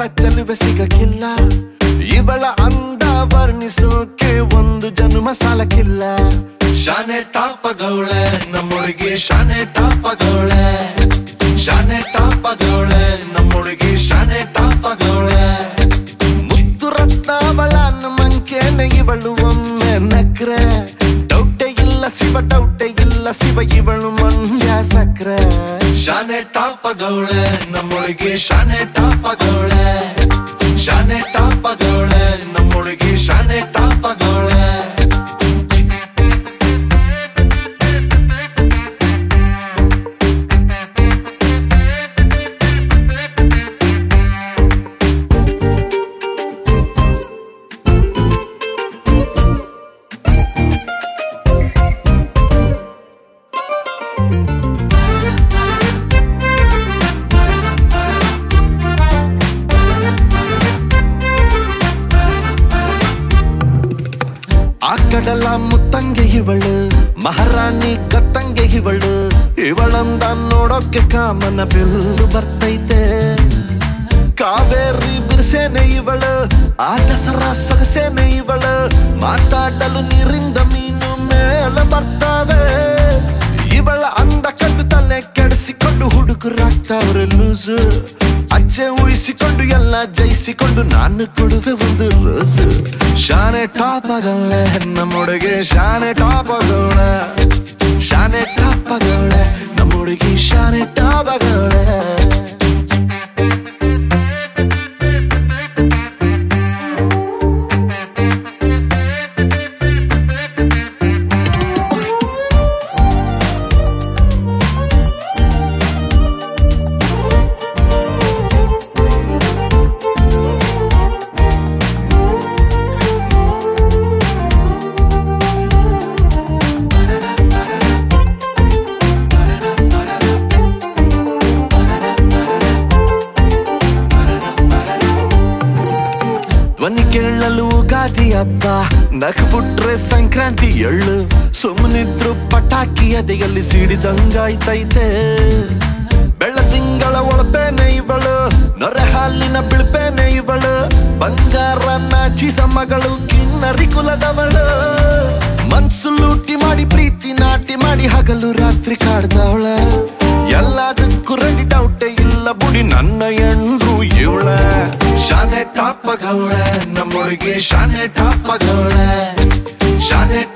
ಚೆಲುವೆ ಸಿಗಕ್ಕಿಲ್ಲ ಇವಳ ಅಂದ ವರ್ಣಿಸೋಕೆ ಒಂದು ಜನ್ಮ ಸಾಲಕ್ಕಿಲ್ಲ ಶಾನೆ ಟಾಪಗೌಳೆ ನಮ್ಮೊಳಗೆ ಶಾನೆ ಟಾಪಗೌಳೆ ಶಾನೆ ಟಾಪಗೌಳೆ ನಮ್ಮೊಳಗೆ ಶಾನೆ ಟಾಪಗೌಳೆ ಮುದ್ದು ರತ್ನಾವಳ ಮಂಕೇನೆ ಇವಳು ಒಮ್ಮೆ ನಕ್ರೆ ಡೌಟೆ ಇಲ್ಲ ಶಿವ ಡೌಟೆ ಇಲ್ಲ ಶಿವ ಇವಳು ಮಂಡ್ಯ ಸಕ್ರೆ ಶಾನೆ ಟಾಪಗೌಳೆ ನಮ್ಮೊಳಗೆ ಶಾನೆ ಟಾಪಗೌಳೆ ಶಾನೆ ಟಾಪಗೌಳೆ ನಮ್ಮೊಳಗೆ ಶಾನೆ ಟಾಪಗೌಳೆ ಆ ಕಡಲ ಮುತ್ತಂಗೆ ಇವಳು ಮಹಾರಾಣಿ ಕತ್ತಂಗೆ ಇವಳು ಇವಳಂದ ನೋಡೋಕೆ ಕಾಮನ ಬಿಲ್ಲು ಬರ್ತೈತೆ ಕಾವೇರಿ ಬಿರ್ಸೇನೆ ಇವಳು ಆ ದಸರಾ ಸೊಗಸೇನೆ ಇವಳು ಮಾತಾಡಲು ನೀರಿಂದ ಮೀನು ಮೇಲೆ ಬರ್ತಾವೆ ಇವಳ ಅಂದ ಕಂಡು ತಲೆ ಕೆಡಿಸಿಕೊಂಡು ಹುಡುಗರಾಗ್ತಾವ್ರೆ ಲೂಸು ಅಜ್ಜೆ ಊಹಿಸಿಕೊಂಡು ಎಲ್ಲ ಜಯಿಸಿಕೊಂಡು ನಾನು ಕೊಡುವೆ ಒಂದು ರೋಸು ಶಾನೆ ಟಾಪ್ ಆಗವಳೆ ನಮ್ಮೊಳಗೆ ಶಾನೆ ಟಾಪ್ ಆಗವಳೆ ಶಾನೆ ಟಾಪ್ ಆಗವಳೆ ನಮ್ಮೊಳಗೆ ಶಾನೆ ಟಾಪ್ ಆಗವಳೆ ಧ್ವನಿ ಕೇಳಲು ಗಾದಿ ಹಬ್ಬ ನಕ್ಬಿಟ್ರೆ ಸಂಕ್ರಾಂತಿ ಎಳ್ಳು ಸುಮ್ಮನಿದ್ರು ಪಟಾಕಿ ಅದೆಯಲ್ಲಿ ಸಿಡಿದಂಗಾಯ್ತೈತೆ ಬೆಳ್ಳ ತಿಂಗಳ ಒಳಪೇನೆ ಇವಳು ನೊರೆ ಹಾಲಿನ ಬಿಳ್ಪೇನೆ ಇವಳು ಬಂಗಾರ ನಾಚಿಸ ಮಗಳು ಕಿನ್ನರಿ ಕುಲದವಳು ಮನ್ಸು ಲೂಟಿ ಮಾಡಿ ಪ್ರೀತಿ ನಾಟಿ ಮಾಡಿ ಹಗಲು ರಾತ್ರಿ ಕಾಡ್ದವಳ ಎಲ್ಲದಕ್ಕೂ ರೆಡಿ ಡೌಟೇ ಇಲ್ಲ ಬುಡಿ ನನ್ನ ಎಂಡ್ರು ಇವಳ ಶಾನೆ ಟಾಪಗವಳೆ ನಮ್ಮೊಳಗೆ ಶಾನೆ ಟಾಪಗವಳೆ ಶಾನೆ